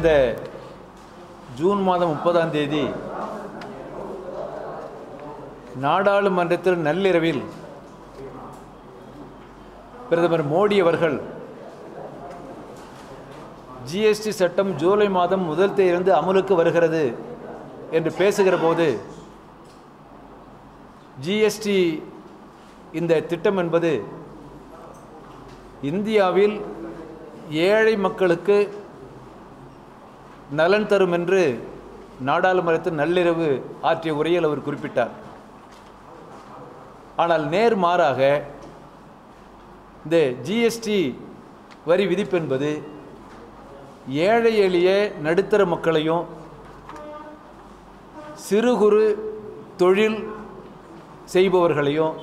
கடந்த ஜூன் மாதம் முப்பதாம் தேதி நாடாளுமன்றத்தில் நள்ளிரவில் பிரதமர் மோடி அவர்கள் ஜிஎஸ்டி சட்டம் ஜூலை மாதம் முதல் தேதியிலிருந்து அமலுக்கு வருகிறது என்று பேசுகிற போது ஜிஎஸ்டி இந்த திட்டம் என்பது இந்தியாவில் ஏழை மக்களுக்கு நலன் தரும் என்று நாடாளுமன்றத்தில் நள்ளிரவு ஆற்றிய உரையில் அவர் குறிப்பிட்டார் ஆனால் நேர் மாறாக இந்த ஜிஎஸ்டி வரி விதிப்பு என்பது ஏழை எளிய நடுத்தர மக்களையும் சிறு குறு தொழில் செய்பவர்களையும்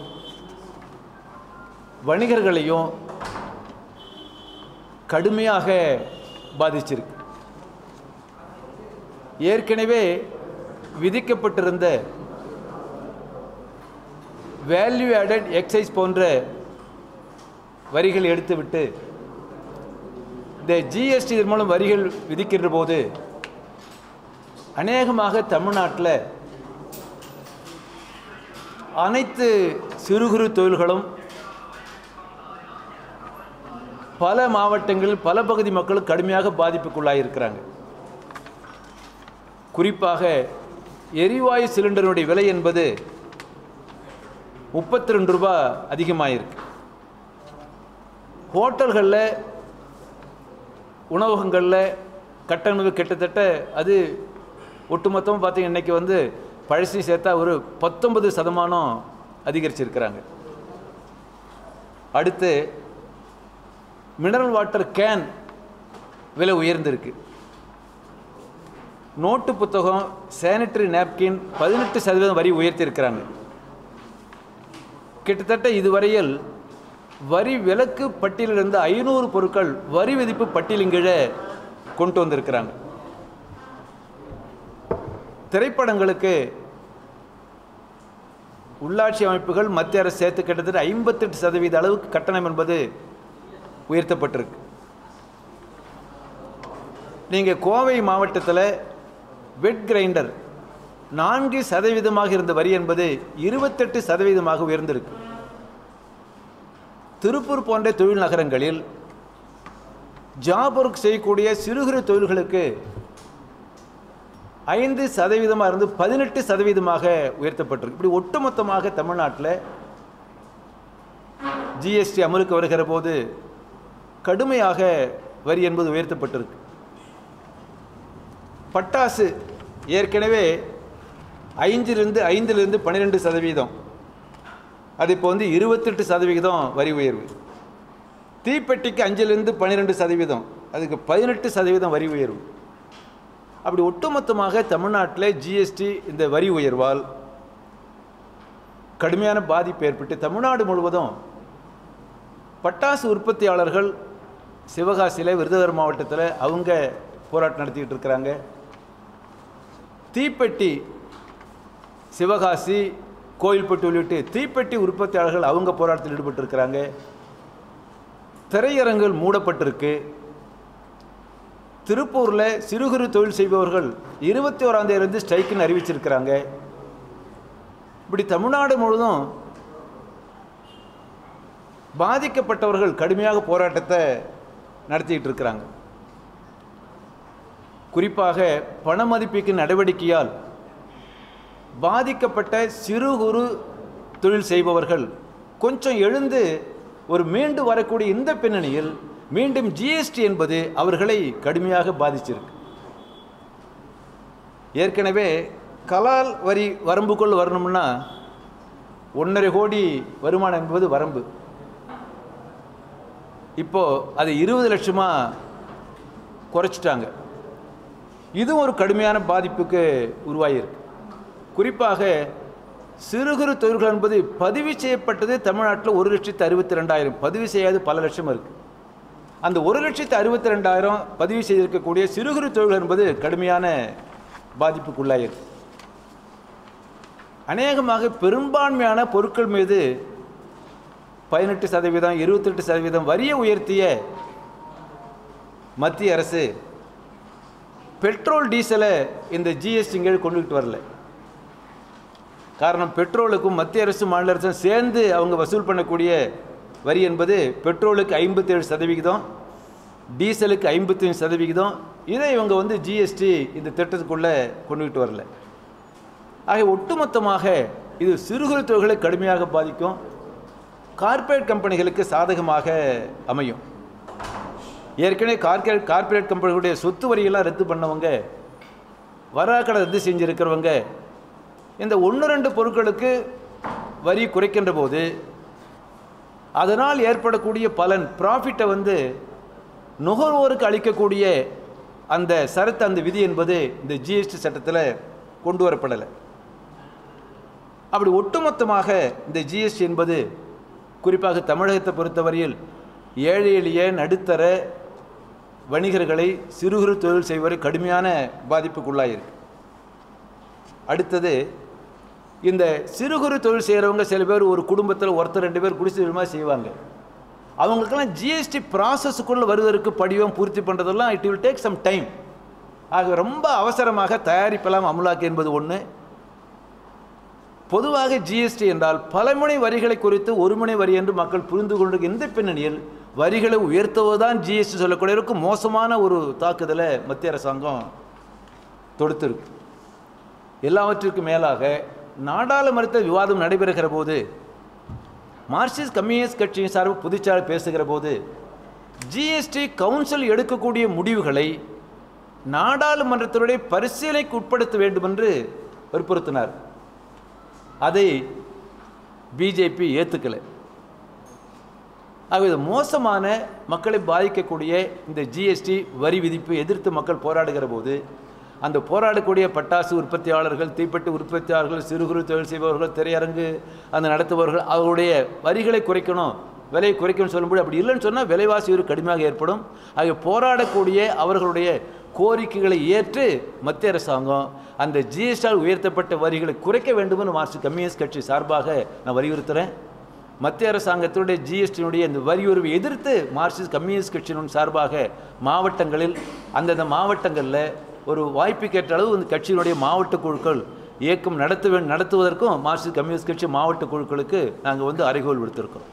வணிகர்களையும் கடுமையாக பாதிச்சிருக்கு ஏற்கனவே விதிக்கப்பட்டிருந்த வேல்யூ ஆடட் எக்ஸைஸ் போன்ற வரிகள் எடுத்துவிட்டு இந்த ஜிஎஸ்டி இதன் மூலம் வரிகள் விதிக்கின்ற போது அநேகமாக தமிழ்நாட்டில் அனைத்து சிறு குறு தொழில்களும் பல மாவட்டங்களில் பல பகுதி மக்களும் கடுமையாக பாதிப்புக்குள்ளாயிருக்கிறாங்க குறிப்பாக எரிவாயு சிலிண்டருடைய விலை என்பது முப்பத்தி ரெண்டு ரூபா அதிகமாயிருக்கு ஹோட்டல்களில் உணவகங்களில் கட்டணம் கிட்டத்தட்ட அது ஒட்டுமொத்தமாக பார்த்தீங்கன்னா இன்றைக்கி வந்து பழசி சேர்த்தா ஒரு பத்தொன்பது சதமானம் அதிகரிச்சிருக்கிறாங்க அடுத்து மினரல் வாட்டர் கேன் விலை உயர்ந்திருக்கு நோட்டு புத்தகம் சானிட்டரி நாப்கின் பதினெட்டு சதவீதம் வரி உயர்த்தியிருக்கிறாங்க கிட்டத்தட்ட இதுவரையில் வரி விலக்கு பட்டியலிருந்து ஐநூறு பொருட்கள் வரி விதிப்பு பட்டியலின் கீழே கொண்டு வந்திருக்கிறாங்க திரைப்படங்களுக்கு உள்ளாட்சி அமைப்புகள் மத்திய அரசு சேர்த்து கிட்டத்தட்ட ஐம்பத்தெட்டு சதவீத அளவுக்கு கட்டணம் என்பது உயர்த்தப்பட்டிருக்கு நீங்கள் கோவை மாவட்டத்தில் வெட் கிரைண்டர் நான்கு சதவீதமாக இருந்த வரி என்பது இருபத்தெட்டு சதவீதமாக உயர்ந்திருக்கு திருப்பூர் போன்ற தொழில் நகரங்களில் ஜாப் ஒர்க் செய்யக்கூடிய சிறு குறு தொழில்களுக்கு ஐந்து சதவீதமாக இருந்து பதினெட்டு சதவீதமாக உயர்த்தப்பட்டிருக்கு இப்படி ஒட்டுமொத்தமாக தமிழ்நாட்டில் ஜிஎஸ்டி அமலுக்கு வருகிற போது கடுமையாக வரி என்பது உயர்த்தப்பட்டிருக்கு பட்டாசு ஏற்கனவே ஐந்திலிருந்து ஐந்திலிருந்து பன்னிரெண்டு சதவீதம் அது இப்போ வந்து இருபத்தெட்டு சதவிகிதம் வரி உயர்வு தீப்பெட்டிக்கு அஞ்சிலிருந்து பன்னிரெண்டு சதவீதம் அதுக்கு பதினெட்டு சதவீதம் வரி உயர்வு அப்படி ஒட்டுமொத்தமாக தமிழ்நாட்டில் ஜிஎஸ்டி இந்த வரி உயர்வால் கடுமையான பாதிப்பு ஏற்பட்டு தமிழ்நாடு முழுவதும் பட்டாசு உற்பத்தியாளர்கள் சிவகாசியில் விருதுநகர் மாவட்டத்தில் அவங்க போராட்டம் நடத்திக்கிட்டு இருக்கிறாங்க தீப்பெட்டி சிவகாசி கோயில்பட்டு உள்ளிட்டு தீப்பெட்டி உற்பத்தியாளர்கள் அவங்க போராட்டத்தில் ஈடுபட்டிருக்கிறாங்க திரையரங்குகள் மூடப்பட்டிருக்கு திருப்பூரில் சிறு குறு தொழில் செய்பவர்கள் இருபத்தி ஓராம் தேதியிலிருந்து ஸ்ட்ரைக்குன்னு அறிவிச்சிருக்கிறாங்க இப்படி தமிழ்நாடு முழுவதும் பாதிக்கப்பட்டவர்கள் கடுமையாக போராட்டத்தை நடத்திக்கிட்டு இருக்கிறாங்க குறிப்பாக பண மதிப்பீட்டு நடவடிக்கையால் பாதிக்கப்பட்ட சிறு குறு தொழில் செய்பவர்கள் கொஞ்சம் எழுந்து ஒரு மீண்டு வரக்கூடிய இந்த பின்னணியில் மீண்டும் ஜிஎஸ்டி என்பது அவர்களை கடுமையாக பாதிச்சிருக்கு ஏற்கனவே கலால் வரி வரம்புக்குள் வரணும்னா ஒன்றரை கோடி வருமானம் என்பது வரம்பு இப்போ அது இருபது லட்சமாக குறைச்சிட்டாங்க இதுவும் ஒரு கடுமையான பாதிப்புக்கு உருவாகியிருக்கு குறிப்பாக சிறு குறு தொழில்கள் என்பது பதிவு செய்யப்பட்டது தமிழ்நாட்டில் ஒரு லட்சத்து அறுபத்தி ரெண்டாயிரம் பதிவு செய்யாது பல லட்சம் இருக்குது அந்த ஒரு லட்சத்து அறுபத்தி ரெண்டாயிரம் பதிவு செய்திருக்கக்கூடிய சிறு குறு தொழில்கள் என்பது கடுமையான பாதிப்புக்குள்ளாயிருக்கு அநேகமாக பெரும்பான்மையான பொருட்கள் மீது பதினெட்டு சதவீதம் இருபத்தெட்டு சதவீதம் வரியை உயர்த்திய மத்திய அரசு பெட்ரோல் டீசலை இந்த ஜிஎஸ்டி கீழ் கொண்டுகிட்டு வரல காரணம் பெட்ரோலுக்கும் மத்திய அரசு மாநில அரசும் சேர்ந்து அவங்க வசூல் பண்ணக்கூடிய வரி என்பது பெட்ரோலுக்கு ஐம்பத்தேழு சதவிகிதம் டீசலுக்கு ஐம்பத்தஞ்சு சதவிகிதம் இதை இவங்க வந்து ஜிஎஸ்டி இந்த திட்டத்துக்குள்ளே கொண்டுகிட்டு வரல ஆக ஒட்டுமொத்தமாக இது சிறு குறு தொழில்களை கடுமையாக பாதிக்கும் கார்ப்பரேட் கம்பெனிகளுக்கு சாதகமாக அமையும் ஏற்கனவே கார்பரேட் கார்ப்பரேட் கம்பெனிகளுடைய சொத்து வரியெல்லாம் ரத்து பண்ணவங்க வராக்கடை ரத்து செஞ்சிருக்கிறவங்க இந்த ஒன்று ரெண்டு பொருட்களுக்கு வரி குறைக்கின்ற போது அதனால் ஏற்படக்கூடிய பலன் ப்ராஃபிட்டை வந்து நுகர்வோருக்கு அளிக்கக்கூடிய அந்த சரத்து அந்த விதி என்பது இந்த ஜிஎஸ்டி சட்டத்தில் கொண்டு வரப்படலை அப்படி ஒட்டுமொத்தமாக இந்த ஜிஎஸ்டி என்பது குறிப்பாக தமிழகத்தை பொறுத்தவரையில் ஏழை எளிய நடுத்தர வணிகர்களை சிறு குறு தொழில் செய்வரை கடுமையான பாதிப்புக்குள்ளாயிருக்கு அடுத்தது இந்த சிறு குறு தொழில் செய்கிறவங்க சில பேர் ஒரு குடும்பத்தில் ஒருத்தர் ரெண்டு பேர் குடிசை விதமாக செய்வாங்க அவங்களுக்கெல்லாம் ஜிஎஸ்டி ப்ராசஸுக்குள்ளே வருவதற்கு படிவம் பூர்த்தி பண்ணுறதெல்லாம் it will take some time ஆக ரொம்ப அவசரமாக தயாரிப்பெல்லாம் அமலாக்கு என்பது ஒன்று பொதுவாக ஜிஎஸ்டி என்றால் பலமுனை வரிகளை குறித்து ஒரு முனை வரி என்று மக்கள் புரிந்து கொண்டு இந்த பின்னணியில் வரிகளை உயர்த்துவதுதான் ஜிஎஸ்டி சொல்லக்கூடிய இருக்கும் மோசமான ஒரு தாக்குதலை மத்திய அரசாங்கம் தொடுத்திருக்கு எல்லாவற்றிற்கும் மேலாக நாடாளுமன்ற விவாதம் நடைபெறுகிற போது மார்க்சிஸ்ட் கம்யூனிஸ்ட் கட்சியின் சார்பு பொதுச்சாளர் பேசுகிற போது ஜிஎஸ்டி கவுன்சில் எடுக்கக்கூடிய முடிவுகளை நாடாளுமன்றத்தினுடைய பரிசீலனைக்கு உட்படுத்த வேண்டும் என்று வற்புறுத்தினார் அதை பிஜேபி ஏற்றுக்கலை ஆக இது மோசமான மக்களை பாதிக்கக்கூடிய இந்த ஜிஎஸ்டி வரி விதிப்பு எதிர்த்து மக்கள் போராடுகிற போது அந்த போராடக்கூடிய பட்டாசு உற்பத்தியாளர்கள் தீப்பெட்டி உற்பத்தியாளர்கள் சிறு குறு தொழில் செய்பவர்கள் திரையரங்கு அந்த நடத்துபவர்கள் அவர்களுடைய வரிகளை குறைக்கணும் விலையை குறைக்கணும்னு சொல்லும்போது அப்படி இல்லைன்னு சொன்னால் விலைவாசி ஒரு கடுமையாக ஏற்படும் ஆக போராடக்கூடிய அவர்களுடைய கோரிக்கைகளை ஏற்று மத்திய அரசாங்கம் அந்த ஜிஎஸ்டியால் உயர்த்தப்பட்ட வரிகளை குறைக்க வேண்டும்னு மார்க்சிஸ்ட் கம்யூனிஸ்ட் கட்சி சார்பாக நான் வலியுறுத்துகிறேன் மத்திய அரசாங்கத்தினுடைய ஜிஎஸ்டியினுடைய இந்த வரி உரிமை எதிர்த்து மார்க்சிஸ்ட் கம்யூனிஸ்ட் கட்சியினும் சார்பாக மாவட்டங்களில் அந்தந்த மாவட்டங்களில் ஒரு வாய்ப்புக்கேற்ற அளவு இந்த கட்சியினுடைய மாவட்ட குழுக்கள் இயக்கம் நடத்த வே நடத்துவதற்கும் மார்க்சிஸ்ட் கம்யூனிஸ்ட் கட்சி மாவட்ட குழுக்களுக்கு நாங்கள் வந்து அறைகோல் விடுத்திருக்கோம்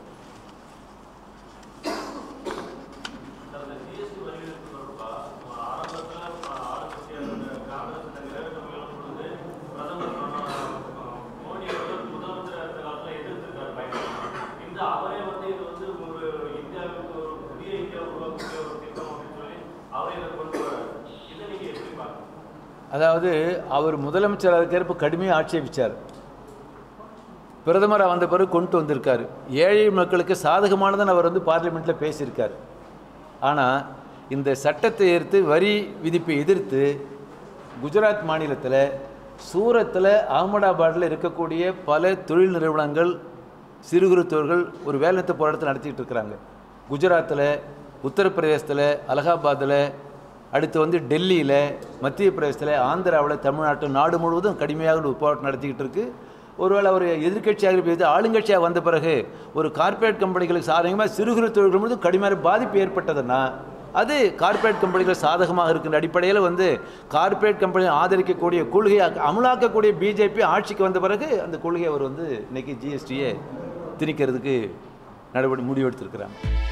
அதாவது அவர் முதலமைச்சராக இருக்கிறப்ப கடுமையாக ஆட்சேபிச்சார் பிரதமராக வந்த பிறகு கொண்டு வந்திருக்காரு ஏழை மக்களுக்கு சாதகமானதுன்னு அவர் வந்து பார்லிமெண்ட்டில் பேசியிருக்கார் ஆனால் இந்த சட்டத்தை எதிர்த்து வரி விதிப்பை எதிர்த்து குஜராத் மாநிலத்தில் சூரத்தில் அகமதாபாத்தில் இருக்கக்கூடிய பல தொழில் நிறுவனங்கள் சிறு குறு தொழில்கள் ஒரு வேலைநிறுத்த போராட்டத்தை நடத்திக்கிட்டு இருக்கிறாங்க குஜராத்தில் உத்தரப்பிரதேசத்தில் அலகாபாத்தில் அடுத்து வந்து டெல்லியில் மத்திய பிரதேசத்தில் ஆந்திராவில் தமிழ்நாட்டு நாடு முழுவதும் கடுமையாக ஒரு போராட்டம் நடத்திக்கிட்டு இருக்கு ஒருவேளை அவர் எதிர்க்கட்சியாக இருப்பது ஆளுங்கட்சியாக வந்த பிறகு ஒரு கார்ப்பரேட் கம்பெனிகளுக்கு சாதகமாக சிறு குறு தொழில்கள் முழுவதும் கடுமையான பாதிப்பு ஏற்பட்டதுன்னா அது கார்ப்பரேட் கம்பெனிகள் சாதகமாக இருக்கின்ற அடிப்படையில் வந்து கார்ப்பரேட் கம்பெனி ஆதரிக்கக்கூடிய கொள்கையை அமலாக்கக்கூடிய பிஜேபி ஆட்சிக்கு வந்த பிறகு அந்த கொள்கையை அவர் வந்து இன்னைக்கு ஜிஎஸ்டியை திணிக்கிறதுக்கு நடவடிக்கை முடிவெடுத்திருக்கிறாங்க